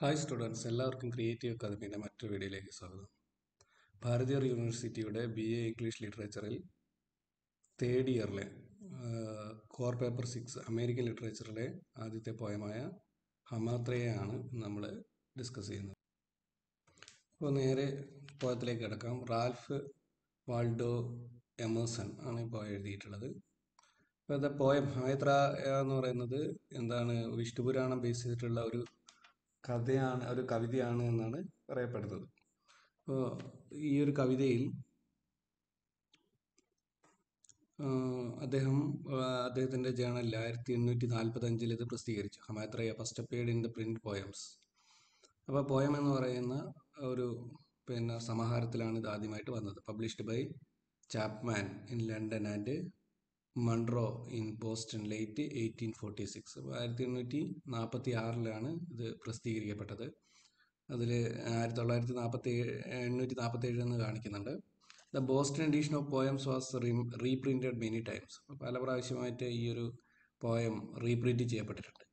Hi students എല്ലാവർക്കും creative അക്കാദമിയുടെ മറ്റൊരു വീഡിയോയിലേക്ക് സ്വാഗതം ഭാരതീയർ യൂണിവേഴ്സിറ്റിയുടെ ബി എ ഇംഗ്ലീഷ് ലിറ്ററേച്ചറിൽ തേർഡ് ഇയറിലെ കോർ പേപ്പർ സിക്സ് അമേരിക്കൻ ലിറ്ററേച്ചറിലെ ആദ്യത്തെ പോയമായ ഹമാത്രയെയാണ് നമ്മൾ ഡിസ്കസ് ചെയ്യുന്നത് അപ്പോൾ നേരെ പോയത്തിലേക്ക് കിടക്കാം റാൽഫ് വാൾഡോ എമേഴ്സൺ ആണ് ഇപ്പോൾ എഴുതിയിട്ടുള്ളത് അപ്പോൾ ഇത് പോയം ഹമാത്ര എന്ന് പറയുന്നത് എന്താണ് വിഷ്ണുപുരാണം ബേസ് ചെയ്തിട്ടുള്ള ഒരു കഥയാണ് ഒരു കവിതയാണ് എന്നാണ് പറയപ്പെടുന്നത് അപ്പോൾ ഈ ഒരു കവിതയിൽ അദ്ദേഹം അദ്ദേഹത്തിൻ്റെ ജേണലിൽ ആയിരത്തി എണ്ണൂറ്റി നാൽപ്പത്തി അഞ്ചിൽ ഇത് പ്രസിദ്ധീകരിച്ചു Hamatreya first appeared in the print poems അപ്പോൾ പോയം എന്ന് പറയുന്ന ഒരു പിന്നെ സമാഹാരത്തിലാണ് ഇത് ആദ്യമായിട്ട് വന്നത് published by Chapman in London and Munroe in Boston late eighteen forty six ആയിരത്തി എണ്ണൂറ്റി നാൽപ്പത്തി ആറിലാണ് ഇത് പ്രസിദ്ധീകരിക്കപ്പെട്ടത് അതിൽ ആയിരത്തി തൊള്ളായിരത്തി നാൽപ്പത്തി എണ്ണൂറ്റി നാൽപ്പത്തി ഏഴ് എന്ന് കാണിക്കുന്നുണ്ട് the Boston edition of poems was reprinted many times പല പ്രാവശ്യമായിട്ട് ഈ ഒരു പോയം റീപ്രിൻറ്റ് ചെയ്യപ്പെട്ടിട്ടുണ്ട്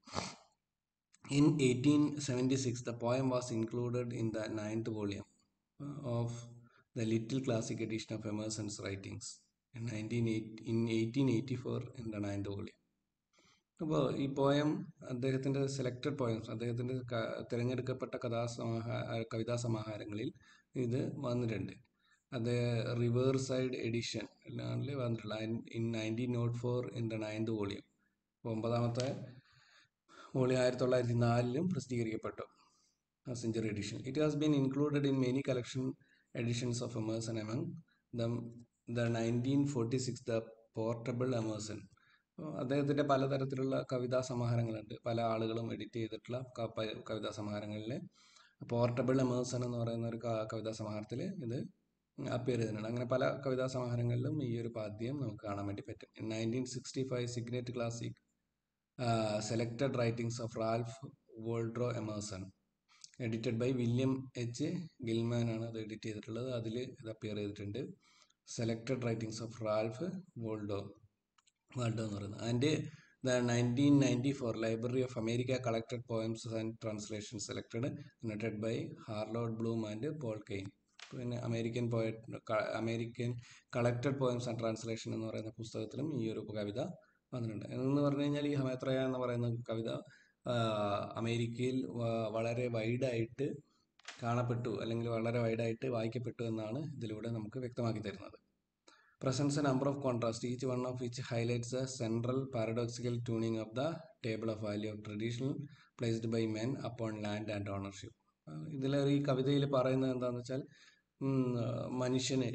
in eighteen seventy six the poem was included in the ninth volume of the little classic edition of Emerson's writings in 1980 in 1884 in the ninth volume അപ്പോൾ ഈ poem അദ്ദേഹത്തിൻ്റെ selected poems അദ്ദേഹത്തിൻ്റെ തിരഞ്ഞെടുക്കപ്പെട്ട കഥാസമാഹാര കവിതാ സമാഹാരങ്ങളിൽ ഇത് വന്നിട്ടുണ്ട് അത് റിവേർ സൈഡ് എഡിഷൻ അല്ലാണ്ട് വന്നിട്ടുള്ള in nineteen nought four in the ninth volume ഒമ്പതാമത്തെ വോളിയം ആയിരത്തി തൊള്ളായിരത്തി നാലിലും പ്രസിദ്ധീകരിക്കപ്പെട്ടു century edition it has been included in many collection editions of Emerson among the the nineteen forty six the portable Emerson അദ്ദേഹത്തിൻ്റെ പലതരത്തിലുള്ള കവിതാ സമാഹാരങ്ങളുണ്ട് പല ആളുകളും എഡിറ്റ് ചെയ്തിട്ടുള്ള കവിതാ സമാഹാരങ്ങളിൽ പോർട്ടബിൾ എമേഴ്സൺ എന്ന് പറയുന്ന ഒരു കവിതാ സമാഹാരത്തിൽ ഇത് അപ്പിയർ ചെയ്യുന്നുണ്ട് അങ്ങനെ പല കവിതാ സമാഹാരങ്ങളിലും ഈ ഒരു പാദ്യം നമുക്ക് കാണാൻ വേണ്ടി പറ്റും nineteen sixty five Signet Classic selected writings of Ralph Waldo Emerson edited by William H Gilman ആണ് അത് എഡിറ്റ് ചെയ്തിട്ടുള്ളത് അതിൽ ഇത് അപ്പിയർ ചെയ്തിട്ടുണ്ട് selected writings of Ralph Waldo Waldo എന്ന് പറയുന്നത് and the nineteen ninety four Library of America collected poems and translation selected united by Harold Bloom and Paul Kane പിന്നെ American poet American collected poems and translation എന്ന് പറയുന്ന പുസ്തകത്തിലും ഈ ഒരു കവിത വന്നിട്ടുണ്ട് എന്ന് പറഞ്ഞു കഴിഞ്ഞാൽ ഈ ഹമേത്രയ എന്ന് പറയുന്ന കവിത അമേരിക്കയിൽ വളരെ വൈഡായിട്ട് കാണപ്പെട്ടു അല്ലെങ്കിൽ വളരെ വൈഡായിട്ട് വായിക്കപ്പെട്ടു എന്നാണ് ഇതിലൂടെ നമുക്ക് വ്യക്തമാക്കി തരുന്നത് presence a number of contrast each one of which highlights a central paradoxical tuning of the table of value of traditional placed by men upon land and ownership ഇതിൽ ഈ കവിതയിൽ പറയുന്നത് എന്താണെന്ന് വെച്ചാൽ മനുഷ്യന്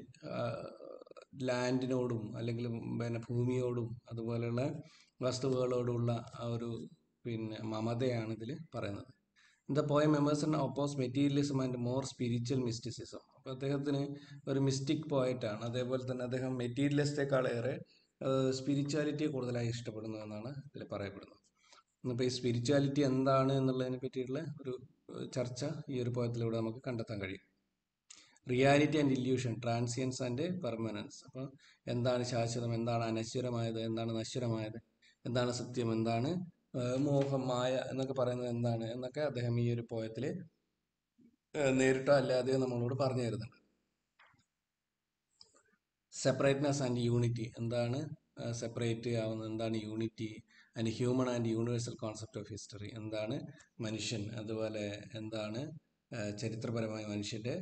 ലാൻഡിനോടും അല്ലെങ്കിൽ പിന്നെ ഭൂമിയോടും അതുപോലെയുള്ള വസ്തുക്കളോടുള്ള ആ ഒരു പിന്നെ മമതയാണ് ഇതിൽ പറയുന്നത് the poem Emerson oppose materialism and more spiritual mysticism അപ്പോൾ അദ്ദേഹത്തിന് ഒരു മിസ്റ്റിക് പോയറ്റാണ് അതേപോലെ തന്നെ അദ്ദേഹം മെറ്റീരിയലിസ്റ്റേക്കാളേറെ സ്പിരിച്വാലിറ്റിയെ കൂടുതലായി ഇഷ്ടപ്പെടുന്നു എന്നാണ് ഇതിൽ പറയപ്പെടുന്നത് ഇന്നിപ്പോൾ ഈ സ്പിരിച്വാലിറ്റി എന്താണ് എന്നുള്ളതിനെ പറ്റിയിട്ടുള്ള ഒരു ചർച്ച ഈ ഒരു പോയത്തിലൂടെ നമുക്ക് കണ്ടെത്താൻ കഴിയും reality and illusion transience and permanence അപ്പോൾ എന്താണ് ശാശ്വതം എന്താണ് അനശ്വരമായത് എന്താണ് നശ്വരമായത് എന്താണ് സത്യം എന്താണ് മോഹം മായ എന്നൊക്കെ പറയുന്നത് എന്താണ് എന്നൊക്കെ അദ്ദേഹം ഈ ഒരു പോയത്തിൽ നേരിട്ടോ അല്ലാതെയോ നമ്മളോട് പറഞ്ഞു തരുന്നുണ്ട് സെപ്പറേറ്റ്നെസ് ആൻഡ് യൂണിറ്റി എന്താണ് സെപ്പറേറ്റ് ആവുന്നത് എന്താണ് unity and human and universal concept of history എന്താണ് മനുഷ്യൻ അതുപോലെ എന്താണ് ചരിത്രപരമായ മനുഷ്യൻ്റെ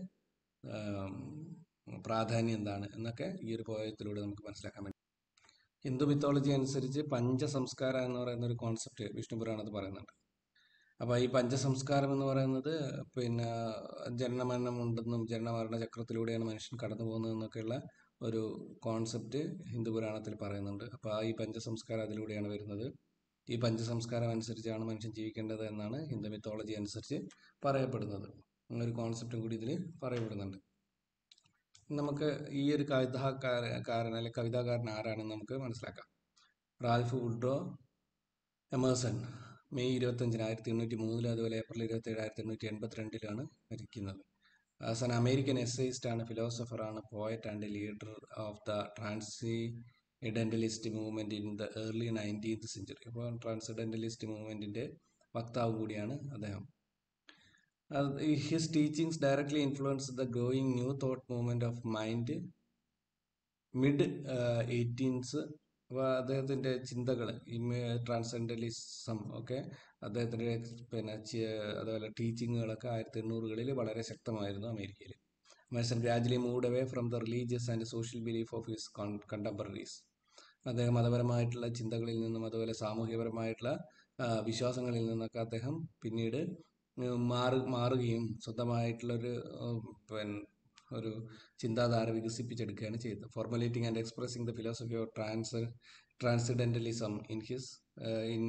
പ്രാധാന്യം എന്താണ് എന്നൊക്കെ ഈ ഒരു പോയത്തിലൂടെ നമുക്ക് മനസ്സിലാക്കാൻ പറ്റും ഹിന്ദു മിത്തോളജി അനുസരിച്ച് പഞ്ചസംസ്കാരം എന്ന് പറയുന്ന ഒരു കോൺസെപ്റ്റ് വിഷ്ണു പുരാണത്ത് പറയുന്നുണ്ട് അപ്പോൾ ഈ പഞ്ചസംസ്കാരം എന്ന് പറയുന്നത് പിന്നെ ജനനമരണം ഉണ്ടെന്നും ജനനമരണ ചക്രത്തിലൂടെയാണ് മനുഷ്യൻ കടന്നു പോകുന്നതെന്നൊക്കെയുള്ള ഒരു കോൺസെപ്റ്റ് ഹിന്ദു പുരാണത്തിൽ പറയുന്നുണ്ട് അപ്പോൾ ആ ഈ പഞ്ചസംസ്കാരം അതിലൂടെയാണ് വരുന്നത് ഈ പഞ്ചസംസ്കാരം അനുസരിച്ചാണ് മനുഷ്യൻ ജീവിക്കേണ്ടത് എന്നാണ് ഹിന്ദു മിത്തോളജി അനുസരിച്ച് പറയപ്പെടുന്നത് ഒരു കോൺസെപ്റ്റും കൂടി ഇതിൽ പറയപ്പെടുന്നുണ്ട് നമുക്ക് ഈ ഒരു കവിതാകാരൻ അല്ലെങ്കിൽ കവിതാകാരൻ ആരാണെന്ന് നമുക്ക് മനസ്സിലാക്കാം റാൽഫ് വുഡ്രോ എമേഴ്സൺ മെയ് ഇരുപത്തഞ്ചിന് ആയിരത്തി എണ്ണൂറ്റി മൂന്നിൽ അതുപോലെ ഏപ്രിൽ ഇരുപത്തേഴ് ആയിരത്തി എണ്ണൂറ്റി എൺപത്തിരണ്ടിലാണ് മരിക്കുന്നത് ആസ് ആൻ അമേരിക്കൻ എസ്സൈസ്റ്റ് ആണ് ഫിലോസഫറാണ് poet and leader of the transcendentalist movement in the early nineteenth century അപ്പോൾ ട്രാൻസിഡൻ്റലിസ്റ്റ് മൂവ്മെൻറ്റിൻ്റെ വക്താവ് കൂടിയാണ് അദ്ദേഹം his teachings directly influence the growing new thought movement of mind mid eighteens അപ്പോൾ അദ്ദേഹത്തിൻ്റെ ചിന്തകൾ ട്രാൻസെൻഡലിസം ഒക്കെ അദ്ദേഹത്തിൻ്റെ പിന്നെ ചി- അതുപോലെ ടീച്ചിങ്ങുകളൊക്കെ ആയിരത്തി എണ്ണൂറുകളിൽ വളരെ ശക്തമായിരുന്നു അമേരിക്കയിൽ മേസൺ gradually moved away from the religious and social belief of his contemporaries അദ്ദേഹം മതപരമായിട്ടുള്ള ചിന്തകളിൽ നിന്നും അതുപോലെ സാമൂഹികപരമായിട്ടുള്ള ആ, വിശ്വാസങ്ങളിൽ നിന്നൊക്കെ അദ്ദേഹം പിന്നീട് ഉം, മാറി മാറുകയും സ്വന്തമായിട്ടുള്ളൊരു ഉം, പിന്നെ ഒരു ചിന്താധാര വികസിപ്പിച്ചെടുക്കുകയാണ് ചെയ്തത് formulating and expressing the philosophy of trans transcendentalism in his in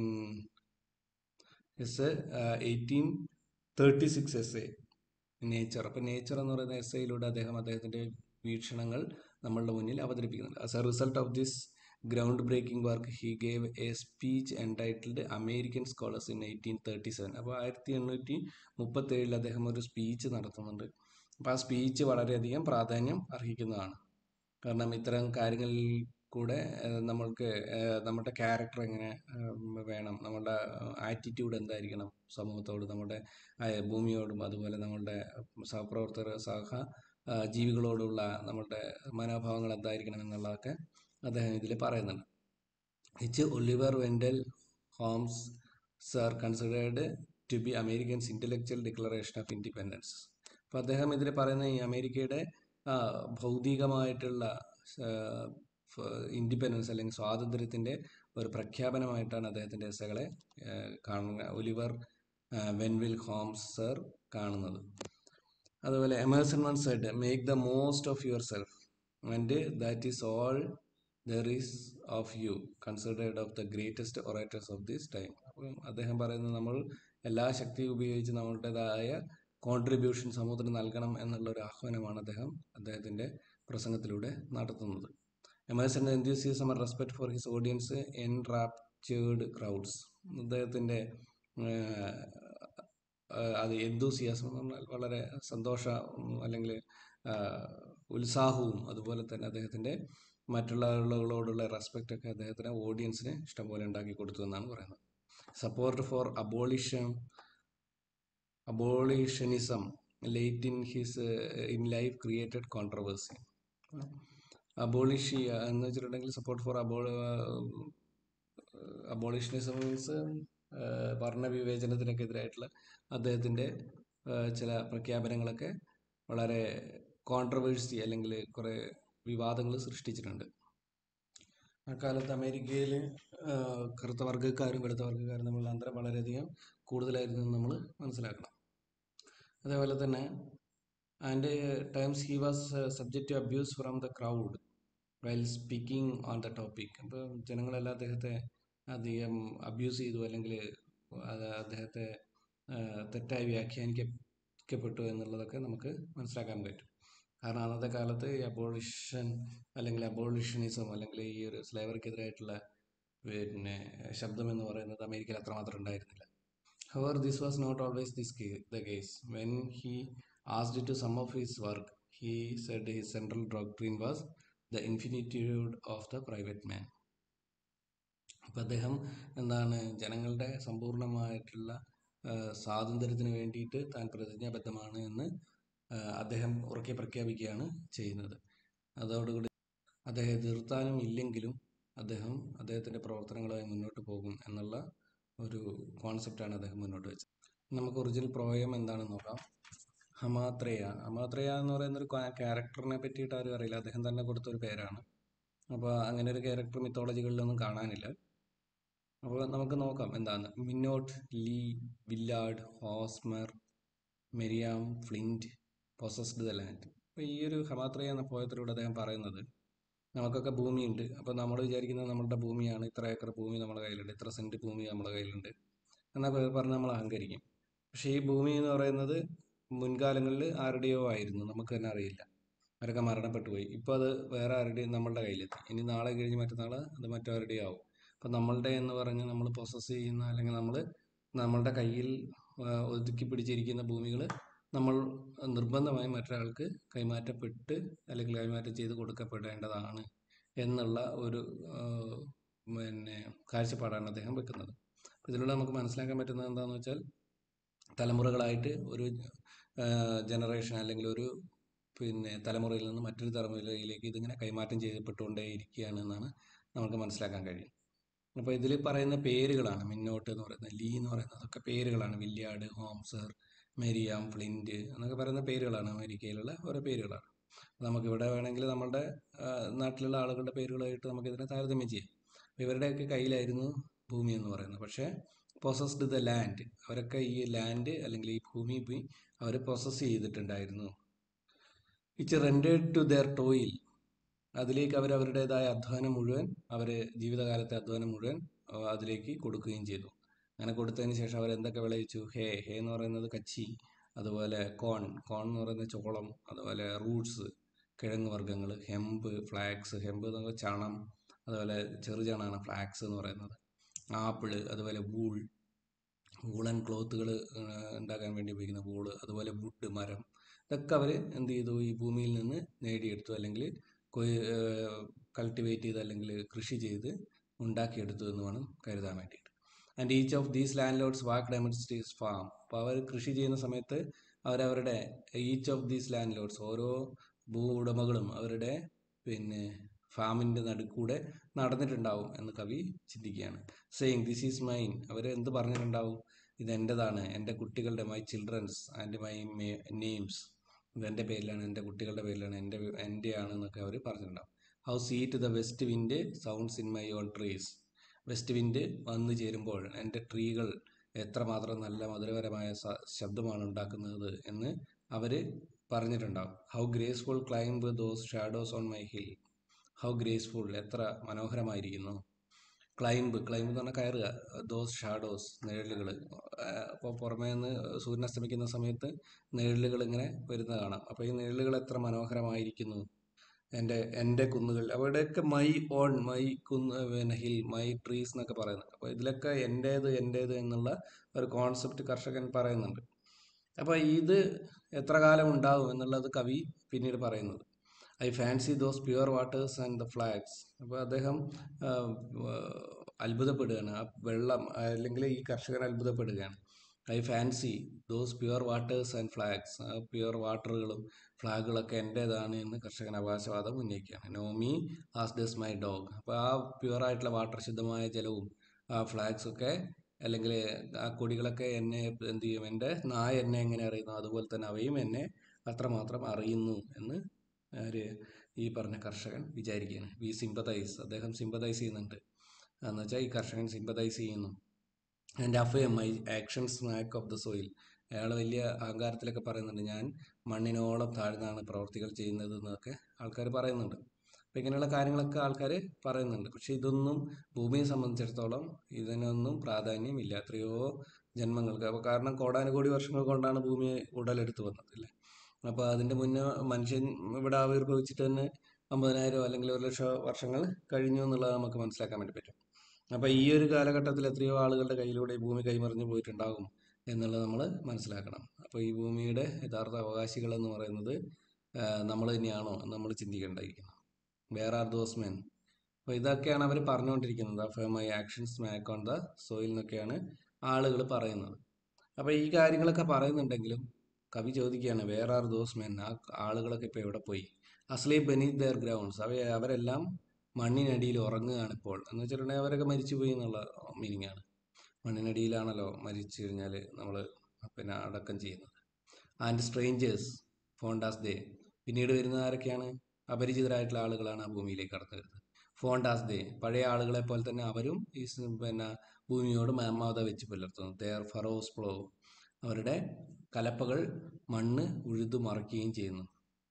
his eighteen thirty six essay nature അപ്പം നേച്ചർ എന്ന് പറയുന്ന എസ് എയിലൂടെ അദ്ദേഹം അദ്ദേഹത്തിൻ്റെ വീക്ഷണങ്ങൾ നമ്മളുടെ മുന്നിൽ അവതരിപ്പിക്കുന്നുണ്ട് as a result of this ground breaking work he gave a speech entitled American scholars in eighteen thirty seven അപ്പോൾ ആയിരത്തി എണ്ണൂറ്റി മുപ്പത്തേഴിൽ അദ്ദേഹം ഒരു സ്പീച്ച് നടത്തുന്നുണ്ട് അപ്പോൾ ആ സ്പീച്ച് വളരെയധികം പ്രാധാന്യം അർഹിക്കുന്നതാണ് കാരണം ഇത്തരം കാര്യങ്ങളിൽ കൂടെ ഏഹ്, നമ്മൾക്ക് ഏഹ്, നമ്മുടെ ക്യാരക്ടർ എങ്ങനെ ഏഹ്, വേണം നമ്മുടെ ആറ്റിറ്റ്യൂഡ് എന്തായിരിക്കണം സമൂഹത്തോട് നമ്മുടെ ആയ ഭൂമിയോടും അതുപോലെ നമ്മളുടെ സഹപ്രവർത്തകർ സഹ ആ, ജീവികളോടുള്ള നമ്മളുടെ മനോഭാവങ്ങൾ എന്തായിരിക്കണം എന്നുള്ളതൊക്കെ അദ്ദേഹം ഇതിൽ പറയുന്നുണ്ട് which Oliver Wendell Holmes sir considered to be Americans intellectual declaration of independence അപ്പോൾ അദ്ദേഹം ഇതിൽ പറയുന്ന ഈ അമേരിക്കയുടെ ആ, ഭൗതികമായിട്ടുള്ള ഇൻഡിപെൻഡൻസ് അല്ലെങ്കിൽ സ്വാതന്ത്ര്യത്തിൻ്റെ ഒരു പ്രഖ്യാപനമായിട്ടാണ് അദ്ദേഹത്തിൻ്റെ എസ്സകളെ കാണുന്ന ഒലിവർ ആ, വെൻവിൽ ഹോംസ് സർ കാണുന്നത് അതുപോലെ Emerson one said make the most of yourself and that is all there is of you considered of the greatest orators of this time അപ്പം അദ്ദേഹം പറയുന്നത് നമ്മൾ എല്ലാ ശക്തിയും ഉപയോഗിച്ച് നമ്മളുടേതായ കോൺട്രിബ്യൂഷൻ സമൂഹത്തിന് നൽകണം എന്നുള്ള ഒരു ആഹ്വാനമാണ് അദ്ദേഹം അദ്ദേഹത്തിൻ്റെ പ്രസംഗത്തിലൂടെ നടത്തുന്നത് Emerson enthusiasm and respect for his audience enraptured crowds അദ്ദേഹത്തിൻ്റെ അത് എന്തൂസിയാസം എന്ന് പറഞ്ഞാൽ വളരെ സന്തോഷ ഉം, അല്ലെങ്കിൽ ആ, ഉത്സാഹവും അതുപോലെ തന്നെ അദ്ദേഹത്തിൻ്റെ മറ്റുള്ള ആളുകളോടുള്ള റെസ്പെക്റ്റ് ഒക്കെ അദ്ദേഹത്തിന് ഓഡിയൻസിന് ഇഷ്ടംപോലെ ഉണ്ടാക്കി കൊടുത്തു എന്നാണ് പറയുന്നത് support for abolition abolitionism late in his in life created controversy abolish എന്ന് വെച്ചിട്ടുണ്ടെങ്കിൽ support for abo abolitionism means വർണ്ണവിവേചനത്തിനൊക്കെതിരായിട്ടുള്ള അദ്ദേഹത്തിൻ്റെ ചില പ്രഖ്യാപനങ്ങളൊക്കെ വളരെ കോൺട്രവേഴ്സി അല്ലെങ്കിൽ കുറേ വിവാദങ്ങൾ സൃഷ്ടിച്ചിട്ടുണ്ട് അക്കാലത്ത് അമേരിക്കയിൽ കറുത്ത വർഗ്ഗക്കാരും വെളുത്ത വർഗ്ഗക്കാരും തമ്മിലുള്ള അന്തരം വളരെയധികം കൂടുതലായിരുന്നു എന്ന് നമ്മൾ മനസ്സിലാക്കണം അതേപോലെ തന്നെ and times he was subject to abuse from the crowd while speaking on the topic അപ്പോൾ ജനങ്ങളെല്ലാം അദ്ദേഹത്തെ അധികം അബ്യൂസ് ചെയ്തു അല്ലെങ്കിൽ അത് അദ്ദേഹത്തെ ആ, തെറ്റായി വ്യാഖ്യാനിക്കപ്പെട്ടു എന്നുള്ളതൊക്കെ നമുക്ക് മനസ്സിലാക്കാൻ പറ്റും കാരണം അന്നത്തെ കാലത്ത് ഈ അബോളിഷൻ അല്ലെങ്കിൽ അബോളിഷനിസം അല്ലെങ്കിൽ ഈ ഒരു സ്ലേവറിക്കെതിരായിട്ടുള്ള പിന്നെ ശബ്ദം എന്ന് പറയുന്നത് അമേരിക്കയിൽ അത്രമാത്രം ഉണ്ടായിരുന്നില്ല However, this was not always this ca- the case. When he asked to some of his work, he said his central doctrine was the infinitude of the private man. അപ്പം അദ്ദേഹം എന്താണ് ജനങ്ങളുടെ സമ്പൂർണ്ണമായിട്ടുള്ള ആ, സ്വാതന്ത്ര്യത്തിന് വേണ്ടിയിട്ട് താൻ പ്രതിജ്ഞാബദ്ധമാണ് എന്ന് ആ, അദ്ദേഹം ഉറക്കെ പ്രഖ്യാപിക്കുകയാണ് ചെയ്യുന്നത് അതോടുകൂടി അദ്ദേഹം എതിർത്താനും ഇല്ലെങ്കിലും അദ്ദേഹം അദ്ദേഹത്തിൻ്റെ പ്രവർത്തനങ്ങളുമായി മുന്നോട്ട് പോകും എന്നുള്ള ഒരു കോൺസെപ്റ്റാണ് അദ്ദേഹം മുന്നോട്ട് വെച്ചത് നമുക്ക് ഒറിജിനൽ പ്രോയം എന്താണെന്ന് നോക്കാം ഹമാത്രയ ഹമാത്രയ എന്ന് പറയുന്ന ഒരു ക്യാരക്ടറിനെ പറ്റിയിട്ട് ആരും അറിയില്ല അദ്ദേഹം തന്നെ കൊടുത്ത ഒരു പേരാണ് അപ്പോൾ അങ്ങനെ ഒരു ക്യാരക്ടർ മിത്തോളജികളിലൊന്നും കാണാനില്ല അപ്പോൾ നമുക്ക് നോക്കാം എന്താണ് Minott Lee Willard Hosmer Meriam Flint possessed the land അപ്പോൾ ഈ ഒരു ഹമാത്രയ എന്ന പോയത്തിലൂടെ അദ്ദേഹം പറയുന്നത് നമുക്കൊക്കെ ഭൂമിയുണ്ട് അപ്പോൾ നമ്മൾ വിചാരിക്കുന്നത് നമ്മളുടെ ഭൂമിയാണ് ഇത്ര ഏക്കർ ഭൂമി നമ്മുടെ കയ്യിലുണ്ട് ഇത്ര സെൻറ്റ് ഭൂമി നമ്മുടെ കയ്യിലുണ്ട് എന്നൊക്കെ പറഞ്ഞ് നമ്മൾ അഹങ്കരിക്കും പക്ഷേ ഈ ഭൂമി എന്ന് പറയുന്നത് മുൻകാലങ്ങളിൽ ആരുടെയോ ആയിരുന്നു നമുക്ക് തന്നെ അറിയില്ല അവരൊക്കെ മരണപ്പെട്ടു പോയി ഇപ്പോൾ അത് വേറെ ആരുടെയും നമ്മളുടെ കയ്യിലെത്തി ഇനി നാളെ കഴിഞ്ഞ് മറ്റന്നാൾ അത് മറ്റാരുടെയോ ആവും അപ്പോൾ നമ്മളുടെ എന്ന് പറഞ്ഞ് നമ്മൾ പ്രൊസസ്സ് ചെയ്യുന്ന അല്ലെങ്കിൽ നമ്മൾ നമ്മളുടെ കയ്യിൽ ആ, ഒതുക്കി പിടിച്ചിരിക്കുന്ന ഭൂമികൾ നമ്മൾ നിർബന്ധമായും മറ്റൊരാൾക്ക് കൈമാറ്റപ്പെട്ട് അല്ലെങ്കിൽ കൈമാറ്റം ചെയ്ത് കൊടുക്കപ്പെടേണ്ടതാണ് എന്നുള്ള ഒരു ആ, പിന്നെ കാഴ്ചപ്പാടാണ് അദ്ദേഹം വെക്കുന്നത് ഇതിലൂടെ നമുക്ക് മനസ്സിലാക്കാൻ പറ്റുന്നത് എന്താണെന്ന് വെച്ചാൽ തലമുറകളായിട്ട് ഒരു ജനറേഷൻ അല്ലെങ്കിൽ ഒരു പിന്നെ തലമുറയിൽ നിന്ന് മറ്റൊരു തലമുറയിലേക്ക് ഇതിങ്ങനെ കൈമാറ്റം ചെയ്യപ്പെട്ടുകൊണ്ടേ ഇരിക്കുകയാണ് എന്നാണ് നമുക്ക് മനസ്സിലാക്കാൻ കഴിയും അപ്പോൾ ഇതിൽ പറയുന്ന പേരുകളാണ് മിന്നോട്ട് എന്ന് പറയുന്നത് ലീ എന്ന് പറയുന്നത് അതൊക്കെ പേരുകളാണ് വില്യാർഡ് ഹോംസർ മെരിയാം ഫ്ലിൻറ്റ് എന്നൊക്കെ പറയുന്ന പേരുകളാണ് അമേരിക്കയിലുള്ള ഓരോ പേരുകളാണ് നമുക്കിവിടെ വേണമെങ്കിൽ നമ്മുടെ ആ, നാട്ടിലുള്ള ആളുകളുടെ പേരുകളായിട്ട് നമുക്കിതിനെ താരതമ്യം ചെയ്യാം അപ്പോൾ ഇവരുടെയൊക്കെ കയ്യിലായിരുന്നു ഭൂമി എന്ന് പറയുന്നത് പക്ഷേ പൊസസ്ഡ് ദ ലാൻഡ് അവരൊക്കെ ഈ ലാൻഡ് അല്ലെങ്കിൽ ഈ ഭൂമി അവർ പൊസസ് ചെയ്തിട്ടുണ്ടായിരുന്നു it's rendered to their toil അതിലേക്ക് അവർ അവരുടേതായ അധ്വാനം മുഴുവൻ അവർ ജീവിതകാലത്തെ അധ്വാനം മുഴുവൻ ആ, അതിലേക്ക് കൊടുക്കുകയും ചെയ്തു അങ്ങനെ കൊടുത്തതിന് ശേഷം അവർ എന്തൊക്കെ വിളയിച്ചു ഹേ ഹേ എന്ന് പറയുന്നത് കച്ചി അതുപോലെ കോൺ കോൺ എന്ന് പറയുന്നത് ചോളം അതുപോലെ റൂട്ട്സ് കിഴങ്ങ് വർഗ്ഗങ്ങൾ ഹെമ്പ് ഫ്ലാക്സ് ഹെമ്പ് എന്ന് പറയുന്നത് ചണം അതുപോലെ ചെറുചണമാണ് ഫ്ലാക്സ് എന്ന് പറയുന്നത് ആപ്പിള് അതുപോലെ വൂൾ വൂളൻ ക്ലോത്തുകൾ ഉണ്ടാക്കാൻ വേണ്ടി ഉപയോഗിക്കുന്ന വൂള് അതുപോലെ വുഡ് മരം ഇതൊക്കെ അവർ എന്ത് ചെയ്തു ഈ ഭൂമിയിൽ നിന്ന് നേടിയെടുത്തു അല്ലെങ്കിൽ കൾട്ടിവേറ്റ് ചെയ്ത് അല്ലെങ്കിൽ കൃഷി ചെയ്ത് ഉണ്ടാക്കിയെടുത്തു എന്ന് വേണം കരുതാൻ വേണ്ടിയിട്ട് and each of these landlords walk demonstrates farm അപ്പോൾ അവർ കൃഷി ചെയ്യുന്ന സമയത്ത് അവരവരുടെ each of these landlords ഓരോ ഭൂ ഉടമകളും അവരുടെ പിന്നെ ഫാമിൻ്റെ നടുക്കൂടെ നടന്നിട്ടുണ്ടാവും എന്ന് കവി ചിന്തിക്കുകയാണ് സെയിങ് ദിസ് ഈസ് മൈൻ അവർ എന്ത് പറഞ്ഞിട്ടുണ്ടാവും ഇത് എൻ്റെതാണ് എൻ്റെ കുട്ടികളുടെ my children's and my names ഇത് എൻ്റെ പേരിലാണ് എൻ്റെ കുട്ടികളുടെ പേരിലാണ് എൻ്റെ എൻ്റെയാണ് എന്നൊക്കെ അവർ പറഞ്ഞിട്ടുണ്ടാവും how sweet the west wind sounds in my own trees west wind വന്നു ചേരുമ്പോൾ എൻ്റെ ട്രീകൾ എത്രമാത്രം നല്ല മധുരപരമായ സ- ശബ്ദമാണ് ഉണ്ടാക്കുന്നത് എന്ന് അവർ പറഞ്ഞിട്ടുണ്ടാവും how graceful climb those shadows on my hill how graceful എത്ര മനോഹരമായിരിക്കുന്നു ക്ലൈംബ് ക്ലൈംബ് എന്ന് പറഞ്ഞാൽ കയറുക ദോസ് ഷാഡോസ് നിഴലുകൾ അപ്പോൾ പുറമേ നിന്ന് സൂര്യൻ അസ്തമിക്കുന്ന സമയത്ത് നിഴലുകൾ ഇങ്ങനെ വരുന്നത് കാണാം അപ്പോൾ ഈ നിഴലുകൾ എത്ര മനോഹരമായിരിക്കുന്നു എൻ്റെ എൻ്റെ കുന്നുകൾ അവിടെയൊക്കെ മൈ ഓൺ മൈ കുന്ന് പിന്നെ ഹിൽ മൈ ട്രീസ് എന്നൊക്കെ പറയുന്നത് അപ്പോൾ ഇതിലൊക്കെ എൻ്റേത് എൻ്റേത് എന്നുള്ള ഒരു കോൺസെപ്റ്റ് കർഷകൻ പറയുന്നുണ്ട് അപ്പോൾ ഇത് എത്ര കാലം ഉണ്ടാവും എന്നുള്ളത് കവി പിന്നീട് പറയുന്നത് I fancy those pure waters and the flags അപ്പോൾ അദ്ദേഹം ആ, ആ, അത്ഭുതപ്പെടുകയാണ് ആ വെള്ളം അല്ലെങ്കിൽ ഈ കർഷകൻ അത്ഭുതപ്പെടുകയാണ് I fancy those pure waters and flags ആ പ്യുവർ വാട്ടറുകളും ഫ്ലാഗുകളൊക്കെ എൻ്റേതാണ് എന്ന് കർഷകൻ അവകാശവാദം ഉന്നയിക്കുകയാണ് know me as does my dog അപ്പോൾ ആ പ്യുവർ ആയിട്ടുള്ള വാട്ടർ ശുദ്ധമായ ജലവും ആ ഫ്ലാഗ്സ് ഒക്കെ അല്ലെങ്കിൽ ആ കൊടികളൊക്കെ എന്നെ എന്ത് ചെയ്യും എൻ്റെ നായ എന്നെ എങ്ങനെ അറിയുന്നു അതുപോലെ തന്നെ അവയും എന്നെ അത്രമാത്രം അറിയുന്നു എന്ന് ആര് ഈ പറഞ്ഞ കർഷകൻ വിചാരിക്കുകയാണ് വി സിമ്പതൈസ് അദ്ദേഹം സിമ്പതൈസ് ചെയ്യുന്നുണ്ട് എന്ന് വെച്ചാൽ ഈ കർഷകൻ സിമ്പതൈസ് ചെയ്യുന്നു and affirm my action smack of the soil അയാൾ വലിയ അഹങ്കാരത്തിലൊക്കെ പറയുന്നുണ്ട് ഞാൻ മണ്ണിനോളം താഴ്ന്നാണ് പ്രവർത്തികൾ ചെയ്യുന്നത് എന്നൊക്കെ ആൾക്കാർ പറയുന്നുണ്ട് അപ്പം ഇങ്ങനെയുള്ള കാര്യങ്ങളൊക്കെ ആൾക്കാർ പറയുന്നുണ്ട് പക്ഷേ ഇതൊന്നും ഭൂമിയെ സംബന്ധിച്ചിടത്തോളം ഇതിനൊന്നും പ്രാധാന്യമില്ല എത്രയോ ജന്മങ്ങൾക്ക് അപ്പോൾ കാരണം കോടാനുകോടി വർഷങ്ങൾ കൊണ്ടാണ് ഭൂമി ഉടലെടുത്ത് വന്നത് അല്ലേ അപ്പോൾ അതിൻ്റെ മുന്നേ മനുഷ്യൻ ഇവിടെ ആവിർഭവിച്ചിട്ട് തന്നെ അമ്പതിനായിരം അല്ലെങ്കിൽ ഒരു ലക്ഷം വർഷങ്ങൾ കഴിഞ്ഞു എന്നുള്ളത് നമുക്ക് മനസ്സിലാക്കാൻ വേണ്ടി പറ്റും അപ്പോൾ ഈ ഒരു കാലഘട്ടത്തിൽ എത്രയോ ആളുകളുടെ കയ്യിലൂടെ ഈ ഭൂമി കൈമറിഞ്ഞു പോയിട്ടുണ്ടാകും എന്നുള്ളത് നമ്മൾ മനസ്സിലാക്കണം അപ്പോൾ ഈ ഭൂമിയുടെ യഥാർത്ഥ അവകാശികൾ എന്ന് പറയുന്നത് നമ്മൾ തന്നെയാണോ എന്ന് നമ്മൾ ചിന്തിക്കേണ്ടിയിരിക്കുന്നു വേർ ആർ ദോസ് മെൻ അപ്പോൾ ഇതൊക്കെയാണ് അവർ പറഞ്ഞുകൊണ്ടിരിക്കുന്നത് അഫ് my actions smack on the soil എന്നൊക്കെയാണ് ആളുകൾ പറയുന്നത് അപ്പോൾ ഈ കാര്യങ്ങളൊക്കെ പറയുന്നുണ്ടെങ്കിലും കവി ചോദിക്കുകയാണ് വേർ ആർ ദോസ് മെൻ ആ ആളുകളൊക്കെ ഇപ്പോൾ എവിടെ പോയി അസ്ലീപ് ബെനീത് ദെയർ ഗ്രൗണ്ട്സ് അവ അവരെല്ലാം മണ്ണിനടിയിൽ ഉറങ്ങുകയാണ് ഇപ്പോൾ എന്ന് വെച്ചിട്ടുണ്ടെങ്കിൽ അവരൊക്കെ മരിച്ചു പോയി എന്നുള്ള മീനിങ് ആണ് മണ്ണിനടിയിലാണല്ലോ മരിച്ചു കഴിഞ്ഞാൽ നമ്മൾ പിന്നെ അടക്കം ചെയ്യുന്നത് ആൻഡ് സ്ട്രേഞ്ചേഴ്സ് ഫോണ്ടാസ് ദേ പിന്നീട് വരുന്ന ആരൊക്കെയാണ് അപരിചിതരായിട്ടുള്ള ആളുകളാണ് ആ ഭൂമിയിലേക്ക് കടന്നു വരുന്നത് ഫോണ്ടാസ് ദേ പഴയ ആളുകളെ പോലെ തന്നെ അവരും ഈ സ് പിന്നെ ഭൂമിയോട് മാമാത വെച്ച് പുലർത്തുന്നു ദെയർ ഫറോസ് പ്ലോ അവരുടെ കലപ്പകൾ മണ്ണ് ഉഴുതു മറിക്കുകയും ചെയ്യുന്നു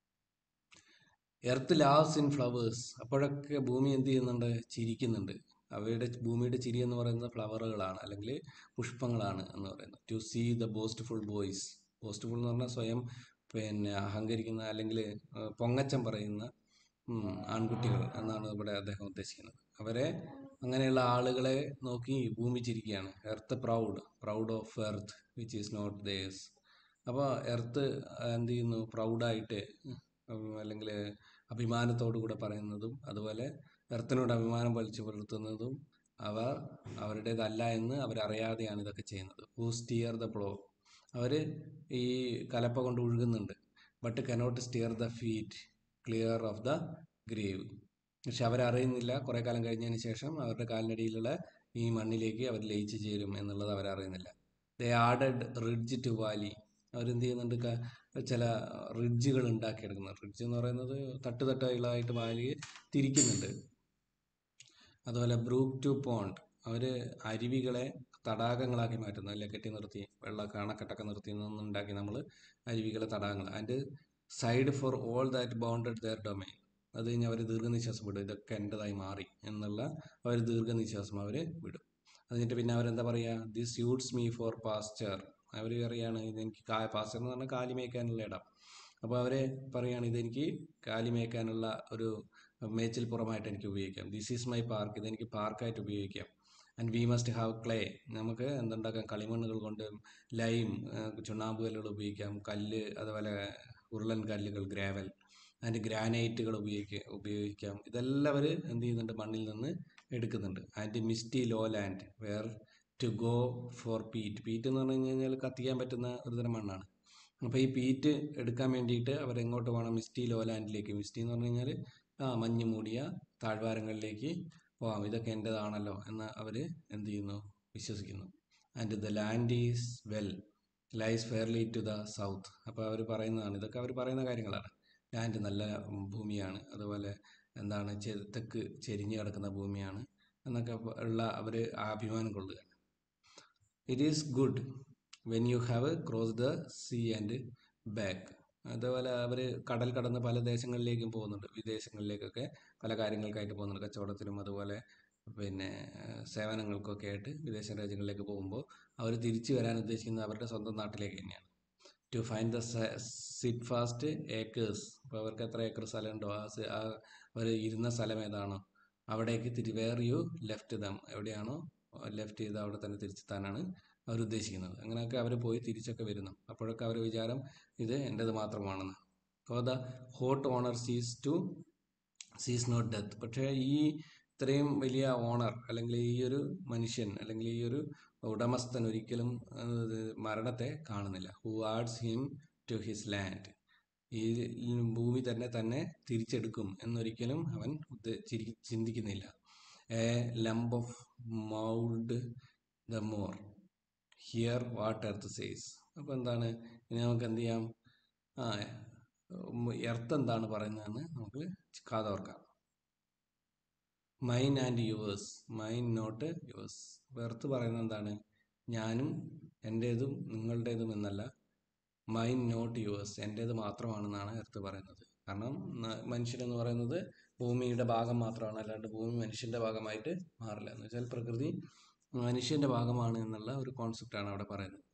എർത്ത് ലാവ്സ് ഇൻ ഫ്ലവേഴ്സ് അപ്പോഴൊക്കെ ഭൂമി എന്ത് ചെയ്യുന്നുണ്ട് ചിരിക്കുന്നുണ്ട് അവയുടെ ഭൂമിയുടെ ചിരി എന്ന് പറയുന്നത് ഫ്ലവറുകളാണ് അല്ലെങ്കിൽ പുഷ്പങ്ങളാണ് എന്ന് പറയുന്നത് to see the boastful boys boastful എന്ന് പറഞ്ഞാൽ സ്വയം പിന്നെ അഹങ്കരിക്കുന്ന അല്ലെങ്കിൽ പൊങ്ങച്ചം പറയുന്ന ഉം, ആൺകുട്ടികൾ എന്നാണ് ഇവിടെ അദ്ദേഹം ഉദ്ദേശിക്കുന്നത് അവരെ അങ്ങനെയുള്ള ആളുകളെ നോക്കി ഭൂമി ചിരിക്കുകയാണ് earth proud proud of earth which is not theirs അപ്പോൾ എർത്ത് എന്ത് ചെയ്യുന്നു പ്രൗഡായിട്ട് അല്ലെങ്കിൽ അഭിമാനത്തോടു കൂടെ പറയുന്നതും അതുപോലെ എർത്തിനോട് അഭിമാനം വലിച്ചു പുലർത്തുന്നതും അവർ അവരുടേതല്ല എന്ന് അവരറിയാതെയാണ് ഇതൊക്കെ ചെയ്യുന്നത് ഹൂ സ്റ്റിയർ ദ പ്ലോ അവർ ഈ കലപ്പ കൊണ്ട് ഒഴുകുന്നുണ്ട് but cannot steer the feet clear of the grave പക്ഷെ അവരറിയുന്നില്ല കുറേ കാലം കഴിഞ്ഞതിന് ശേഷം അവരുടെ കാലിനടിയിലുള്ള ഈ മണ്ണിലേക്ക് അവർ ലയിച്ചു ചേരും എന്നുള്ളത് അവരറിയുന്നില്ല they added ridge to valley അവരെന്ത് ചെയ്യുന്നുണ്ട് ക- ചില റിഡ്ജുകൾ ഉണ്ടാക്കിയെടുക്കുന്നത് റിഡ്ജ് എന്ന് പറയുന്നത് തട്ട് തട്ടുകളായിട്ട് വാലി തിരിക്കുന്നുണ്ട് അതുപോലെ ബ്രൂക്ക് ടു പോണ്ട് അവർ അരുവികളെ തടാകങ്ങളാക്കി മാറ്റുന്നു അല്ലെ കെട്ടി നിർത്തി വെള്ള അണക്കെട്ടൊക്കെ നിർത്തി നിന്നുണ്ടാക്കി നമ്മൾ അരുവികളെ തടാകങ്ങൾ അതിൻ്റെ sighed for all that bounded their domain അത് കഴിഞ്ഞ് അവർ ദീർഘനിശ്വാസം വിടും ഇതൊക്കെ എൻ്റെതായി മാറി എന്നുള്ള അവർ ദീർഘനിശ്വാസം അവർ വിടും അത് കഴിഞ്ഞിട്ട് പിന്നെ അവരെന്താ പറയുക this suits me for pasture അവർ പറയാണ് ഇതെനിക്ക് കാ പാസ്ചർ എന്ന് പറഞ്ഞാൽ കാലി മേയ്ക്കാനുള്ള ഇടം അപ്പോൾ അവർ പറയാണ് ഇതെനിക്ക് കാലി മേയ്ക്കാനുള്ള ഒരു മേച്ചിൽ പുറമായിട്ട് എനിക്ക് ഉപയോഗിക്കാം ദിസ് ഈസ് മൈ പാർക്ക് ഇതെനിക്ക് പാർക്കായിട്ട് ഉപയോഗിക്കാം and we must have clay നമുക്ക് എന്തുണ്ടാക്കാം കളിമണ്ണുകൾ കൊണ്ട് ലൈം ചുണ്ണാമ്പ് കല്ലുകൾ ഉപയോഗിക്കാം കല്ല് അതുപോലെ ഉരുളൻ കല്ലുകൾ ഗ്രാവൽ ആൻഡ് ഗ്രാനൈറ്റുകൾ ഉപയോഗിക്കുക ഉപയോഗിക്കാം ഇതെല്ലാം അവർ എന്ത് ചെയ്യുന്നുണ്ട് മണ്ണിൽ നിന്ന് എടുക്കുന്നുണ്ട് and misty lowland where to go for peat peat എന്ന് പറഞ്ഞു കഴിഞ്ഞാൽ കത്തിക്കാൻ പറ്റുന്ന ഒരു തരം മണ്ണാണ് അപ്പോൾ ഈ പീറ്റ് എടുക്കാൻ വേണ്ടിയിട്ട് അവരെങ്ങോട്ട് പോകണം മിസ്റ്റി ലോ ലാൻഡിലേക്ക് മിസ്റ്റി എന്ന് പറഞ്ഞു കഴിഞ്ഞാൽ ആ മഞ്ഞ് മൂടിയ താഴ്വാരങ്ങളിലേക്ക് പോകാം ഇതൊക്കെ എൻ്റെതാണല്ലോ എന്ന് അവർ എന്ത് ചെയ്യുന്നു വിശ്വസിക്കുന്നു and the land is well lies fairly to the south അപ്പോൾ അവർ പറയുന്നതാണ് ഇതൊക്കെ അവർ പറയുന്ന കാര്യങ്ങളാണ് ലാൻഡ് നല്ല ഭൂമിയാണ് അതുപോലെ എന്താണ് ചെ- തെക്ക് ചെരിഞ്ഞ് കിടക്കുന്ന ഭൂമിയാണ് എന്നൊക്കെ ഉള്ള അവർ അഭിമാനം കൊള്ളുക it is good when you have cross the sea and back അതുപോലെ അവർ കടൽ കടന്ന് പല ദേശങ്ങളിലേക്കും പോകുന്നുണ്ട് വിദേശങ്ങളിലേക്കൊക്കെ പല കാര്യങ്ങൾക്കായിട്ട് പോകുന്നുണ്ട് കച്ചവടത്തിനും അതുപോലെ പിന്നെ ഏഹ്, സേവനങ്ങൾക്കൊക്കെ ആയിട്ട് വിദേശ രാജ്യങ്ങളിലേക്ക് പോകുമ്പോൾ അവർ തിരിച്ചു വരാൻ ഉദ്ദേശിക്കുന്നത് അവരുടെ സ്വന്തം നാട്ടിലേക്ക് തന്നെയാണ് to find the sitfast acres അപ്പോൾ അവർക്ക് എത്ര ഏക്കർ സ്ഥലമുണ്ടോ ആ സ- ആ അവർ ഇരുന്ന സ്ഥലം ഏതാണോ അവിടേക്ക് തിരി വേർ യു ലെഫ്റ്റ് ദം എവിടെയാണോ ലെഫ്റ്റ് ചെയ്ത് അവിടെ തന്നെ തിരിച്ചെത്താനാണ് അവർ ഉദ്ദേശിക്കുന്നത് അങ്ങനെയൊക്കെ അവർ പോയി തിരിച്ചൊക്കെ വരുന്നു അപ്പോഴൊക്കെ അവർ വിചാരം ഇത് എൻ്റേത് മാത്രമാണെന്ന് അപ്പോൾ the hot owner sees to sees not death പക്ഷേ ഈ ഇത്രയും വലിയ ഓണർ അല്ലെങ്കിൽ ഈ ഒരു മനുഷ്യൻ അല്ലെങ്കിൽ ഈ ഒരു ഉടമസ്ഥൻ ഒരിക്കലും അത് മരണത്തെ കാണുന്നില്ല who adds him to his land ഈ ഭൂമി തന്നെ തന്നെ തിരിച്ചെടുക്കും എന്നൊരിക്കലും അവൻ ഉദ്ദേ- ചിരി- ചിന്തിക്കുന്നില്ല a lump of mould the more hear what earth says അപ്പോൾ എന്താണ് ഇനി നമുക്ക് എന്ത് ചെയ്യാം ആ എർത്ത് എന്താണ് പറയുന്നതെന്ന് നമുക്ക് കാതോർക്കാം mine and yours mine not yours earth പറയുന്നത് എന്താണ് ഞാനും എൻ്റേതും നിങ്ങളുടേതും എന്നല്ല മൈൻ നോട്ട് യുവേഴ്സ് എൻ്റേത് മാത്രമാണെന്നാണ് എർത്ത് പറയുന്നത് കാരണം ന- മനുഷ്യനെന്ന് പറയുന്നത് ഭൂമിയുടെ ഭാഗം മാത്രമാണ് അല്ലാണ്ട് ഭൂമി മനുഷ്യൻ്റെ ഭാഗമായിട്ട് മാറില്ല എന്ന് വെച്ചാൽ പ്രകൃതി മനുഷ്യൻ്റെ ഭാഗമാണ് എന്നുള്ള ഒരു കോൺസെപ്റ്റാണ് അവിടെ പറയുന്നത്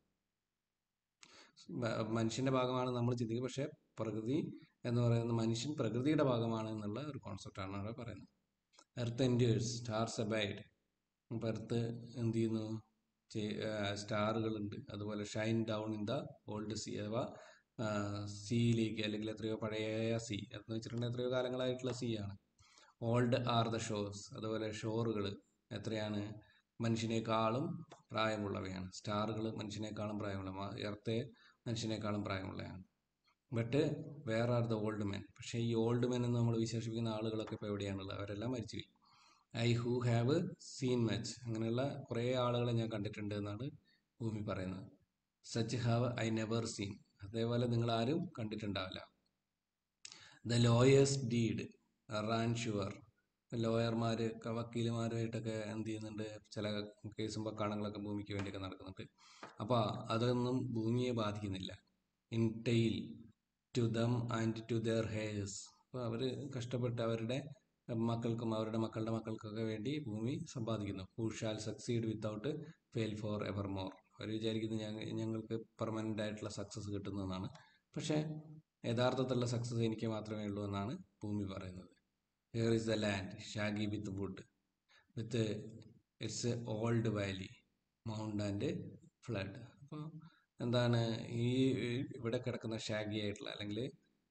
മ- മനുഷ്യൻ്റെ ഭാഗമാണ് നമ്മൾ ചിന്തിക്കുക പക്ഷേ പ്രകൃതി എന്ന് പറയുന്നത് മനുഷ്യൻ പ്രകൃതിയുടെ ഭാഗമാണ് എന്നുള്ള ഒരു കോൺസെപ്റ്റാണ് അവിടെ പറയുന്നത് എർത്ത് എൻഡ്യൂഴ്സ് സ്റ്റാർസ് അബൈഡ് അപ്പോൾ എർത്ത് എന്ത് ചെയ്യുന്നു സ്റ്റാറുകളുണ്ട് അതുപോലെ shine down in the old sea അഥവാ സീയിലേക്ക് അല്ലെങ്കിൽ എത്രയോ പഴയ സീ എന്ന് വെച്ചിട്ടുണ്ടെങ്കിൽ എത്രയോ കാലങ്ങളായിട്ടുള്ള സീ ആണ് ഓൾഡ് ആർ ദ ഷോർസ് അതുപോലെ ഷോറുകൾ എത്രയാണ് മനുഷ്യനേക്കാളും പ്രായമുള്ളവയാണ് സ്റ്റാറുകൾ മനുഷ്യനേക്കാളും പ്രായമുള്ള എർത്തെ മനുഷ്യനേക്കാളും പ്രായമുള്ളതാണ് but where are the old men പക്ഷേ ഈ ഓൾഡ് മെൻ എന്ന് നമ്മൾ വിശേഷിപ്പിക്കുന്ന ആളുകളൊക്കെ ഇപ്പോൾ എവിടെയാണുള്ളത് അവരെല്ലാം മരിച്ചുപോയി I who have seen much അങ്ങനെയുള്ള കുറേ ആളുകളെ ഞാൻ കണ്ടിട്ടുണ്ട് എന്നാണ് ഭൂമി പറയുന്നത് such have I never seen അതേപോലെ നിങ്ങൾ ആരും കണ്ടിട്ടുണ്ടാവില്ല the lawyer's deed ran sure ലോയർമാർ വക്കീലുമാരുമായിട്ടൊക്കെ എന്ത് ചെയ്യുന്നുണ്ട് ചില കേസും പക്കാണങ്ങളൊക്കെ ഭൂമിക്ക് വേണ്ടിയൊക്കെ നടക്കുന്നുണ്ട് അപ്പോൾ അതൊന്നും ഭൂമിയെ ബാധിക്കുന്നില്ല in tail to them and to their heirs അപ്പോൾ അവർ കഷ്ടപ്പെട്ട് അവരുടെ മക്കൾക്കും അവരുടെ മക്കളുടെ മക്കൾക്കൊക്കെ വേണ്ടി ഭൂമി സമ്പാദിക്കുന്നു who shall succeed without fail forevermore അവർ വിചാരിക്കുന്നത് ഞങ്ങൾ ഞങ്ങൾക്ക് പെർമനൻ്റ് ആയിട്ടുള്ള സക്സസ് കിട്ടുന്നതെന്നാണ് പക്ഷേ യഥാർത്ഥത്തിലുള്ള സക്സസ് എനിക്ക് മാത്രമേ ഉള്ളൂ എന്നാണ് ഭൂമി പറയുന്നത് here is the land shaggy with wood with its old valley mound and flood അപ്പോൾ എന്താണ് ഈ ഇവിടെ കിടക്കുന്ന ഷാഗി ആയിട്ടുള്ള അല്ലെങ്കിൽ